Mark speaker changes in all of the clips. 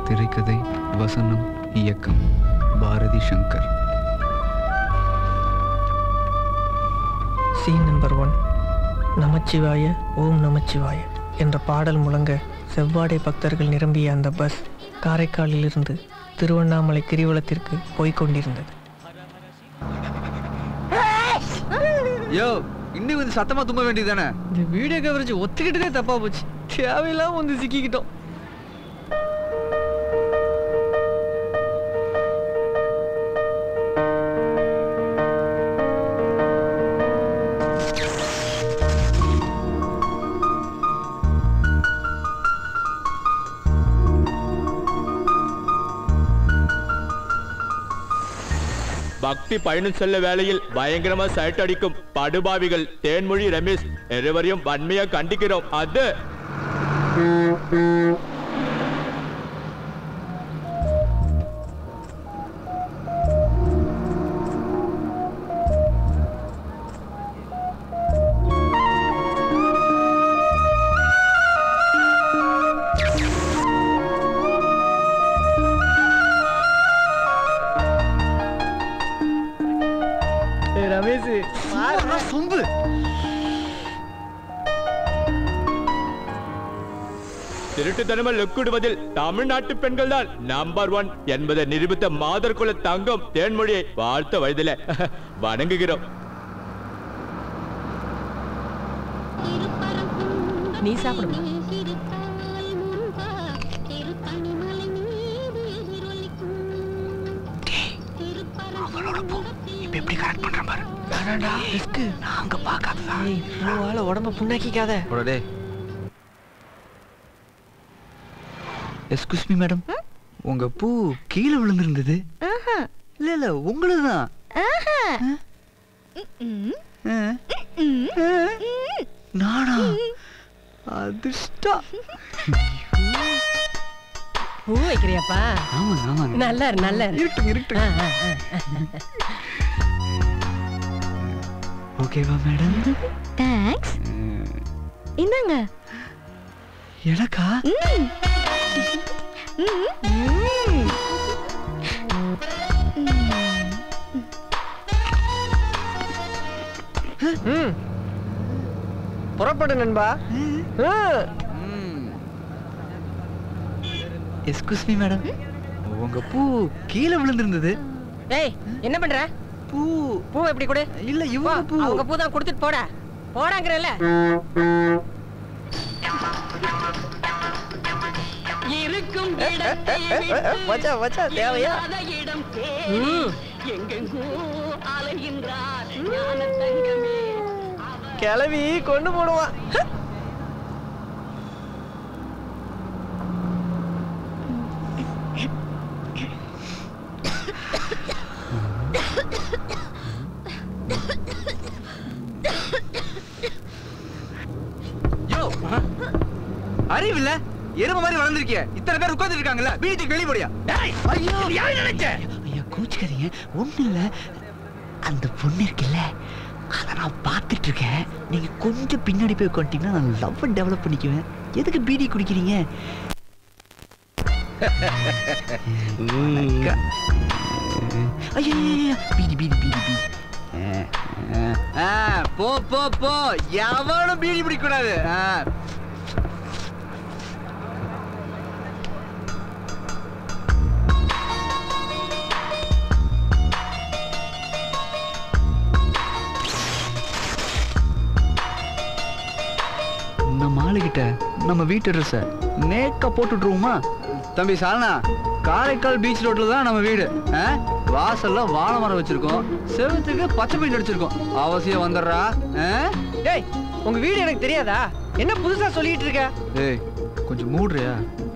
Speaker 1: திரைக்கதை வசனம் இயக்கம் Bharathi Shankar
Speaker 2: scene number one நமச்சிவாய ஓம் நமச்சிவாய என்ற பாடல் முழங்க செவ்வாடை பக்தர்கள் நிரம்பிய அந்த பஸ் காரைக்காலிலிருந்து திருவண்ணாமலை கிரிவலத்திற்கு போய்க் கொண்டிருந்தது
Speaker 1: யோ இன்னும் கொஞ்சம் சத்தமா தும்ப வேண்டியதானே
Speaker 2: இந்த வீடியோ கவரேஜ் ஒத்துக்கிட்டதே தப்பா போச்சு தேவையில்லாம வந்து சிக்கிக்கிட்டோம்
Speaker 3: பக்தி பயணம் செல்ல வேளையில் பயங்கரமா சைட் அடிக்கும் படுபாவிகள் தேன்மொழி ரமேஷ் இருவரையும் வன்மையா கண்டிக்கிறோம் அது
Speaker 2: ரமேஷ்
Speaker 1: சொம்பு
Speaker 3: திருட்டுத்தனமா லுக்கிடுவதில் தமிழ்நாட்டு பெண்கள் தான் நம்பர் ஒன் என்பதை நிரூபித்த மாதர்குல தங்கம் தேன்மொழியை வாழ்த்த வயதில வணங்குகிறோம்
Speaker 4: நீ சாப்பிடுமா
Speaker 2: இப்ப எப்படி கரெக்ட் பண்ற பாரு வேணாண்டா ரிஸ்க் நாங்க பார்க்காததா ஏய் பூவால உடம்ப புண்ணாக்கிக்காத
Speaker 1: டே எஸ்குஸ் மீ மேடம் உங்க பூ கீழே விழுந்திருந்தது இல்ல இல்ல உங்களுது தான் நானா அதிர்ஷ்டம்
Speaker 4: பூ வைக்கிறியாப்பா
Speaker 1: ஆமாங்க ஆமாங்க
Speaker 4: நல்லா இரு நல்லா இரு
Speaker 1: இருக்கட்டும் இருக்கட்டும்
Speaker 4: ஆ, ஆ, ஆ.
Speaker 1: ஓகேவா மேடம்
Speaker 5: தேங்க்ஸ் இந்தாங்க
Speaker 1: எனக்கா
Speaker 2: ம் புறப்படு நண்பா ஆ.
Speaker 1: எஸ்குஸ் மீ மேடம் உங்க பூ கீழே விழுந்திருந்தது
Speaker 4: ஏய் என்ன பண்ற
Speaker 1: பூ
Speaker 4: பூ எப்படி கொடு
Speaker 1: இல்ல
Speaker 4: போ,
Speaker 1: இவங்க பூ
Speaker 4: அவங்க பூ தான் கொடுத்துட்டு போடா போடாங்கறல இருக்கும் இடத்தை விட்டு
Speaker 2: மச்சான் மச்சான் தேவையா
Speaker 4: இல்லாத இடம் தேடி எங்கெங்கோ அலைகின்றார் ஞான தங்கமே
Speaker 2: கிளவி கொண்டு போடுவான்
Speaker 1: யோ அறிவில்ல எரும மாதிரி வளர்ந்துருக்கிய இத்தனை பேர் உட்கார்ந்து இருக்காங்கல்ல வீட்டுக்கு வெளிய போடியா ஐயோ யாரு நினைச்ச
Speaker 6: ஐயா கோச்சுக்காதீங்க ஒண்ணும் இல்ல அந்த பொண்ணு இருக்குல்ல அதை நான் பார்த்துட்டு இருக்கேன் நீங்க கொஞ்சம் பின்னாடி போய் உட்காந்துட்டீங்கன்னா நான் லவ் டெவலப் பண்ணிக்குவேன் எதுக்கு பீடி குடிக்கிறீங்க ஐயா பீடி பீடி பீடி பீடி
Speaker 1: ஆ, போ போ போ எவனும் பீடி பிடிக்க கூடாது ஆ. நம்ம ஆளுகிட்ட நம்ம வீட்டு ட்ரெஸ்ஸ நேக்கா போட்டுட்ருவோமா தம்பி சாலனா காரைக்கால் பீச் ரோட்ல தான் நம்ம வீடு ஆ? வாசல்ல வாழை மரம் வச்சிருக்கோம் செவத்துக்கு பச்சை பெயிண்ட் அடிச்சிருக்கோம் அவசியம் வந்துடுறா ஆ?
Speaker 2: டேய் உங்க வீடு எனக்கு தெரியாதா என்ன புதுசா சொல்லிட்டு இருக்க
Speaker 1: ஏய் கொஞ்சம் மூடுறியா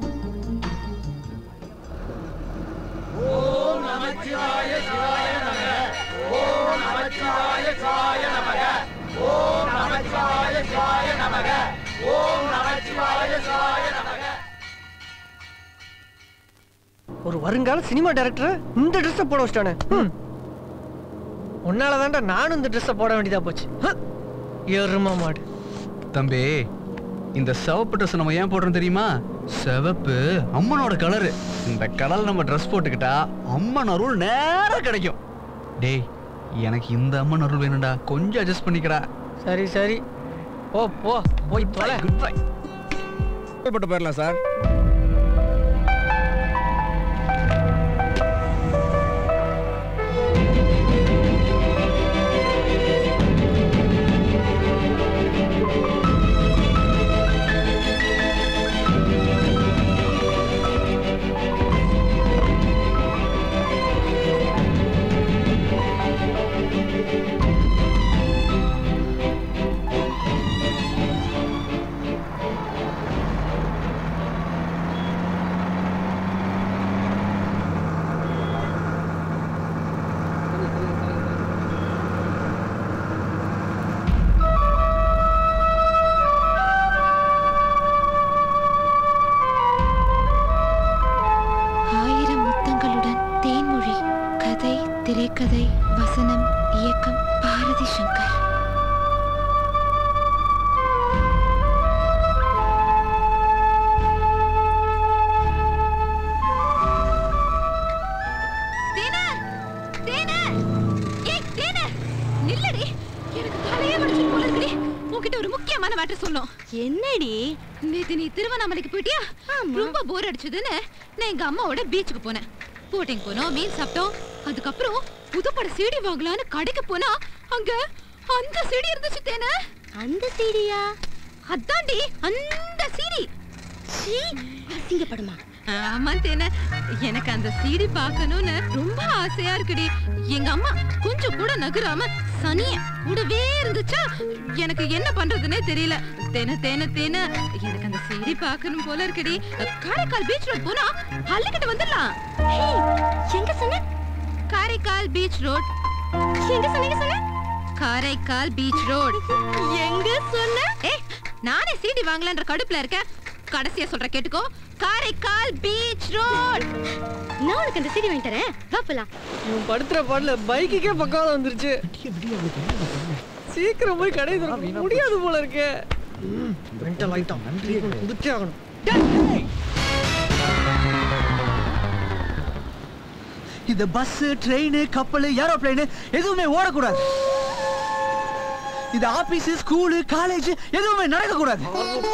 Speaker 2: ஒரு வருங்கால சினிமா டைரக்டர் இந்த ட்ரெஸ்ஸை போட வச்சிட்டானே ம். உன்னால தான்டா நானும் இந்த ட்ரெஸ்ஸை போட வேண்டியதா போச்சு ஹ! எரும மாடு
Speaker 1: தம்பி இந்த சிவப்பு ட்ரெஸ் நம்ம ஏன் போடுறோம் தெரியுமா சிவப்பு அம்மனோட கலரு இந்த கலர் நம்ம ட்ரெஸ் போட்டுக்கிட்டா அம்மன் அருள் நேரா கிடைக்கும் டேய் எனக்கு இந்த அம்மன் அருள் வேணும்டா கொஞ்சம் அட்ஜஸ்ட் பண்ணிக்கடா
Speaker 2: சரி சரி ஓ போ போய் தொலை
Speaker 1: குட் பை
Speaker 7: போட்டு போயிடலாம் சார்
Speaker 5: ஆயிரம் முத்தங்களுடன் தேன்மொழி கதை திரைக்கதை வசனம் இயக்கம் பாரதி சங்கர்
Speaker 8: நில்லடி எனக்கு தலையே வலிச்சு போல இருக்குடி உன்கிட்ட ஒரு முக்கியமான மேட்டர் சொல்லணும்
Speaker 5: என்னடி
Speaker 8: நேத்து நீ திருவண்ணாமலைக்கு போயிட்டியா ரொம்ப போர் அடிச்சதுன்னு நான் எங்க அம்மாவோட பீச்சுக்கு போனேன் போட்டிங் போனோம் மீன் சாப்பிட்டோம் அதுக்கப்புறம் புதுப்பட சீடி வாங்கலாம்னு கடைக்கு போனா அங்க அந்த சீடி இருந்துச்சு தேனே
Speaker 5: அந்த சீடியா
Speaker 8: அதான்டி அந்த சீடி
Speaker 5: சீ அசிங்கப்படுமா
Speaker 8: ஆமா தேனே எனக்கு அந்த சீடி பார்க்கணும்னு ரொம்ப ஆசையா இருக்குடி எங்க அம்மா கொஞ்சம் கூட நகராம சனிய கூடவே இருந்துச்சா எனக்கு என்ன பண்றதுனே தெரியல தேன தேன தேன எனக்கு அந்த சீடி பார்க்கணும் போல இருக்குடி காரைக்கால் பீச் ரோட் போனா அள்ளிக்கிட்டு வந்துடலாம்
Speaker 5: எங்க சொன்ன
Speaker 8: காரைக்கால் பீச் ரோட்
Speaker 5: எங்க சொன்னீங்க சொன்ன
Speaker 8: காரைக்கால் பீச் ரோட்
Speaker 5: எங்க சொன்ன
Speaker 8: ஏ நானே சீடி வாங்கலான்ற கடுப்புல இருக்கேன் கடைசியா சொல்ற கேட்டுக்கோ காரைக்கால் பீச் ரோட்
Speaker 5: நான் உனக்கு அந்த சீடி வாங்கி தரேன் வா போலாம்
Speaker 2: இவன் படுத்துற பாடல பைக்குக்கே பக்கவாதம் வந்துருச்சு சீக்கிரம் போய் கடை திறக்க முடியாது போல இருக்கே மென்டல் ஆயிட்டான் குதிச்சே ஆகணும்
Speaker 1: இந்த பஸ் ட்ரெயின் கப்பல் ஏரோப்ளேன் எதுவுமே ஓடக்கூடாது இது ஆபீஸ் ஸ்கூலு காலேஜ் எதுவுமே நடக்கக்கூடாது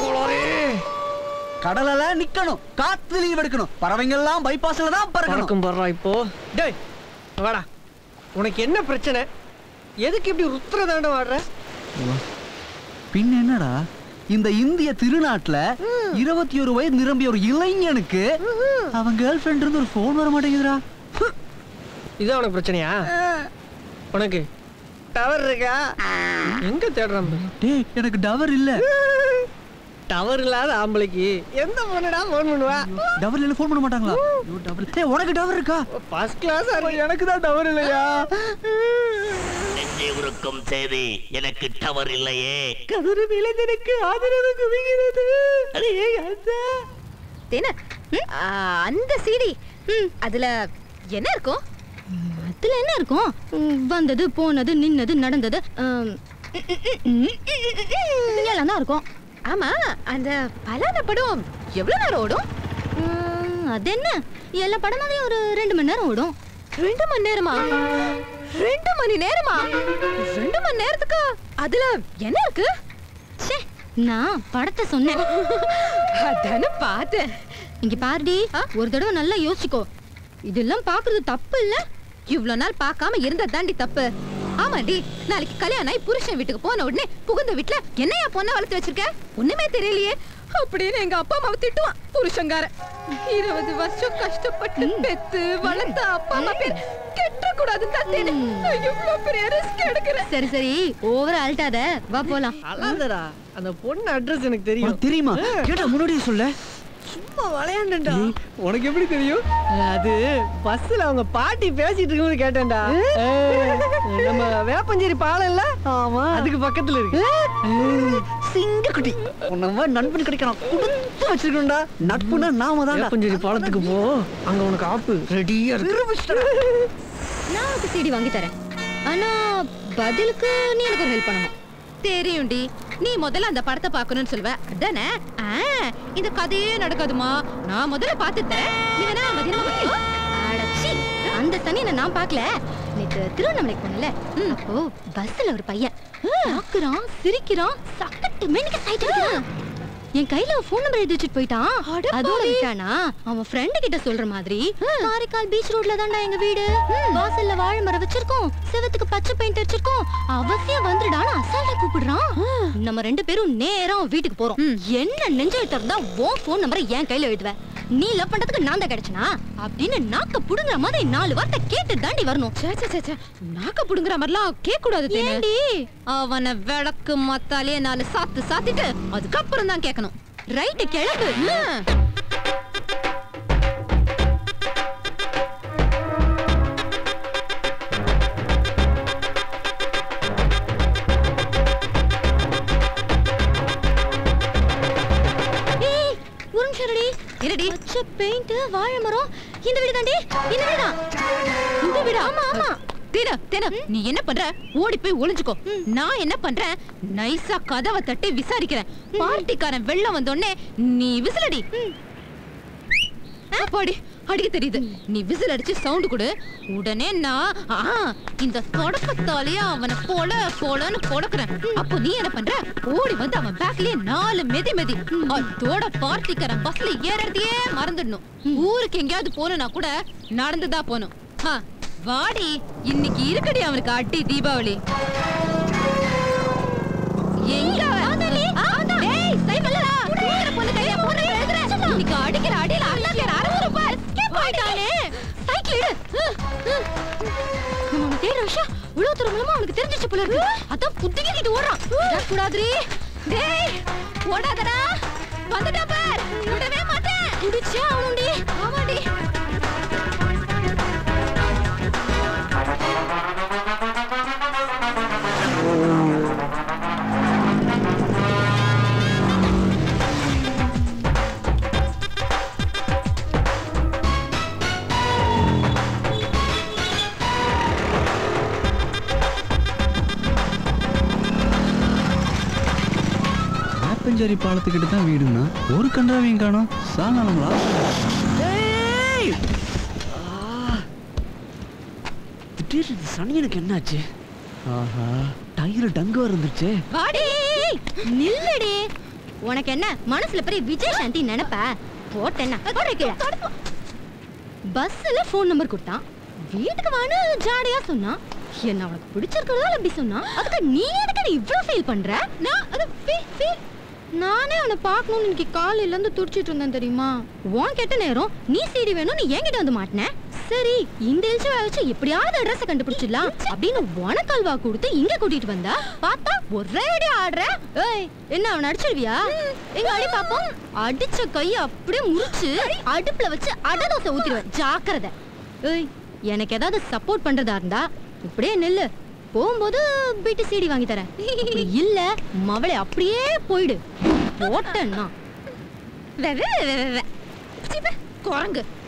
Speaker 1: கடலெல்லாம் நிக்கணும் காத்து லீவ் எடுக்கணும் பறவைங்க எல்லாம் பைபாஸ்ல தான் பறக்கணும்
Speaker 2: பறக்கும் படுறா இப்போ டேய் வாடா உனக்கு என்ன பிரச்சனை எதுக்கு இப்படி ருத்ர தாண்டம் ஆடுற
Speaker 1: பின்ன என்னடா இந்த இந்திய திருநாட்டுல இருபத்தி ஒரு வயது நிரம்பிய ஒரு இளைஞனுக்கு அவன் கேர்ள் ஃப்ரெண்ட் இருந்து ஒரு ஃபோன் வர மாட்டேங்குதுடா
Speaker 2: இதான் உனக்கு பிரச்சனையா உனக்கு டவர் இருக்கா எங்க தேடுறான் பாரு.
Speaker 1: டேய் எனக்கு டவர் இல்ல
Speaker 2: டவர் இல்லாத ஆம்பளைக்கு எந்த பொண்ணுடா ஃபோன் பண்ணுவா
Speaker 1: டவர் இல்ல ஃபோன் பண்ண மாட்டாங்களா ஐயோ, டவர் இல்ல. ஏய் உனக்கு டவர் இருக்கா
Speaker 2: ஃபர்ஸ்ட் கிளாஸ் எனக்கு தான் டவர் இல்லையா
Speaker 9: நெஞ்சை உருக்கும் செய்தி எனக்கு டவர் இல்லையே
Speaker 2: கதிர இளைஞனுக்கு ஆதரவு குவிகிறது அடே அத்தா
Speaker 8: தேன ஆ, அந்த சீடி அதுல என்ன இருக்கும்
Speaker 5: அதுல என்ன இருக்கும் ம், வந்தது போனது நின்னது நடந்தது ஆம், எல்லாம் தான் இருக்கும்
Speaker 8: ஆமா அந்த பலான படம் எவ்வளவு நேரம் ஓடும்
Speaker 5: ம், அது என்ன எல்லா படமாவே ஒரு ரெண்டு மணி நேரம் ஓடும்
Speaker 8: ரெண்டு மணி நேரமா ரெண்டு மணி நேரமா ரெண்டு மணி நேரத்துக்கு அதுல என்ன இருக்கு
Speaker 5: ச்சே நான் படத்தை சொன்னேன்
Speaker 8: அதானே பார்த்தேன்
Speaker 5: இங்க பாருடி ஒரு தடவை நல்லா யோசிச்சுக்கோ இதெல்லாம் பாக்குறது தப்பு இல்ல
Speaker 8: இவ்ளோ நாள் பார்க்காம இருந்த தாண்டி தப்பு ஆமாடி நாளைக்கு கல்யாணம் ஆகி புருஷன் வீட்டுக்கு போன உடனே புகுந்த வீட்டுல என்னையா பொண்ணை வளர்த்து வச்சிருக்க ஒண்ணுமே தெரியலையே அப்படின்னு எங்க அப்பா அம்மாவை திட்டுவான் புருஷங்கார இருபது வருஷம் கஷ்டப்பட்டு பெத்து வளர்த்த அப்பா அம்மா பேர் கெட்ட கூடாதுன்னு தான் தேனேன். நான் இவ்வளவு பெரிய ரிஸ்க் எடுக்கிறேன்
Speaker 5: சரி சரி ஓவரா அழட்டாத வா போலாம்
Speaker 2: அழாதடா அந்த பொண்ணு அட்ரஸ் எனக்கு தெரியும்
Speaker 1: உனக்கு தெரியுமா கேட்டா முன்னாடியே சொல்ல
Speaker 2: சும்மா விளையாண்டா உனக்கு எப்படி தெரியும் அது பஸ்ல அவங்க பாட்டி பேசிட்டு இருக்கும்போது கேட்டேன்டா ஏய், நம்ம வேப்பஞ்சேரி பாலம் இல்ல ஆமா அதுக்கு பக்கத்துல இருக்கு
Speaker 1: சிங்கக்குட்டி உன்ன மாதிரி நண்பன் கிடைக்கணும் கொடுத்து வச்சிருக்கணும்டா நட்புனா நாம தான்
Speaker 2: வேப்பஞ்சேரி பாலத்துக்கு போ அங்க உனக்கு ஆப்பு ரெடியா இருக்கு
Speaker 5: நான் உனக்கு சீடி வாங்கி தரேன் ஆனா பதிலுக்கு நீ எனக்கு ஒரு ஹெல்ப் பண்ணணும்
Speaker 8: தெரியும்டி நீ முதல்ல அந்த படத்தை பார்க்கணும்னு சொல்லுவ அதானே ஆ, இந்த கதையே நடக்காதுமா நான் முதல்ல பார்த்துட்டேன் நீ வேணா மதியானம் பார்க்கணும்.
Speaker 10: அடச்சி அந்த சனியை நான் பார்க்கல நேத்து திருவண்ணாமலைக்கு போனல அப்போ பஸ்ல ஒரு பையன் பாக்குறான் சிரிக்கிறான் சக்கட்டு மேனிக்கு சைட் அடிக்கிறான் என் கையில ஃபோன் நம்பர் எழுதி வச்சுட்டு போயிட்டான் அதோட விட்டானா அவன் ஃப்ரெண்டு கிட்ட சொல்ற மாதிரி காரைக்கால் பீச் ரோட்ல தான்டா எங்க வீடு வாசல்ல வாழை மரம் வச்சிருக்கோம் செவத்துக்கு பச்சை பெயிண்ட் அடிச்சிருக்கோம் அவசியம் வந்துடான்னு அசால்ட்டா கூப்பிடுறான் நம்ம ரெண்டு பேரும் நேரா அவன் வீட்டுக்கு போறோம் என்ன நெஞ்செழுத்தம் இருந்தா உன் ஃபோன் நம்பரை என் கையில எழுதுவ நீ லவ் பண்றதுக்கு நான் தான் கிடைச்சனா அப்படின்னு நாக்க புடுங்குற மாதிரி நாலு வார்த்தை கேட்டு தாண்டி வரணும்
Speaker 8: ச்சே, ச்சே, ச்சே, ச்சே. நாக்க புடுங்குற மாதிரிலாம் கேட்க கூடாது தேனு.
Speaker 10: ஏண்டி
Speaker 8: அவனை விளக்கு மத்தாலே நாலு சாத்து சாத்திட்டு அதுக்கப்புறம் தான் கேட்கணும்
Speaker 10: ரைட்டு கிளம்பு
Speaker 8: ம்.
Speaker 10: ஏய் ஒரு நிமிஷம் இருடி
Speaker 8: என்னடி
Speaker 10: பச்சை பெயிண்ட் வாழை மரம் இந்த வீடு தாண்டி இந்த வீடு தான்
Speaker 8: இந்த வீடா
Speaker 10: ஆமா ஆமா
Speaker 8: தேனா தேனா நீ என்ன பண்ற ஓடி போய் ஒளிஞ்சுக்கோ நான் என்ன பண்றேன் நைஸா கதவை தட்டி விசாரிக்கிறேன் பார்ட்டிக்காரன் வெள்ளம் வந்தோடனே நீ விசிலடி அப்பாடி அடிக்க தெரியுது நீ விசில் அடிச்சு சவுண்ட் கொடு உடனே நான் ஆ, இந்த தொடக்கத்தாலேயே அவனை போல போலன்னு பொடக்குறேன் அப்போ நீ என்ன பண்ற ஓடி வந்து அவன் பேக்லயே நாலு மெதி மெதி அதோட பார்ட்டிக்காரன் பஸ்ல ஏறறதையே மறந்துடணும் ஊருக்கு எங்கேயாவது போகணும்னா கூட நடந்துதான் போகணும் ஆ, வாடி இன்னைக்கு இருக்குடி அவனுக்கு அடி தீபாவளி எங்க அவன்? ஆ, டேய், சைக்கிள்லடா. தூக்குற பொண்ணு கையில போட்டு எழுதுற. இன்னைக்கு அடிக்கிற அடியில அடிக்கிற அரவுற பாரு. போயிட்டானே. சைக்கிள் எடு.
Speaker 10: நம்ம அவனை தேடுற விஷயம் இவ்வளவு தூரம் மூலமா அவனுக்கு தெரிஞ்சிச்சு போல இருக்கு அதான் புத்திக்கிட்டு ஓடுறான்
Speaker 8: விடக்கூடாதுடி. டேய், ஓடாதடா. வந்துட்டா பார். விடவே மாட்டேன்.
Speaker 10: குடிச்சே அவனுண்டி
Speaker 8: ஆமாடி.
Speaker 1: வேப்பஞ்சேரி பாலத்துக்கிட்ட தான் வீடுன்னா ஒரு கன்றாவையும் காணோம் சாயங்காலங்களா
Speaker 6: திடீர்னு சனியனுக்கு என்னாச்சு ஆஹா டயர் டங்கு வந்துருச்சு
Speaker 10: வாடி நில்லுடி உனக்கு என்ன மனசுல பெரிய விஜய் சாந்தி நினைப்ப போட்டேன்னா போடுற கீழே பஸ்ல ஃபோன் நம்பர் கொடுத்தான் வீட்டுக்கு வான்னு ஜாடையா சொன்னான் என்ன அவனுக்கு பிடிச்சிருக்கிறதால அப்படி சொன்னான் அதுக்கு நீ எதுக்கு இவ்ளோ ஃபீல் பண்ற நான் அது ஃபீல் ஃபீல் நானே அவனை பார்க்கணும்னு இன்னைக்கு காலையில இருந்து துடிச்சிட்டு இருந்தேன் தெரியுமா உன் கெட்ட நேரம் நீ சீடி வேணும் நீ என்கிட்ட வந்து மாட்டின சரி இந்த எழுச்சி வச்சு எப்படியாவது அட்ரஸ கண்டுபிடிச்சிடலாம் அப்படின்னு உனக்கல்வா கொடுத்து இங்க கூட்டிட்டு வந்தா பார்த்தா ஒரே அடி ஆடுற ஏய் என்ன அவன் அடிச்சிருவியா எங்க அடி பாப்போம் அடிச்ச கைய அப்படியே முறிச்சு அடுப்புல வச்சு அடை தோசை ஊத்திடுவேன் ஜாக்கிரதை ஏய் எனக்கு ஏதாவது சப்போர்ட் பண்றதா இருந்தா இப்படியே நெல்லு போகும்போது பிடி சிடி வாங்கி தரேன் அப்படி இல்ல மவளை அப்படியே போயிடு போட்டேன்னா
Speaker 8: வெ, வெ, வெ, வெ, வெ. சீ, வெ, குரங்கு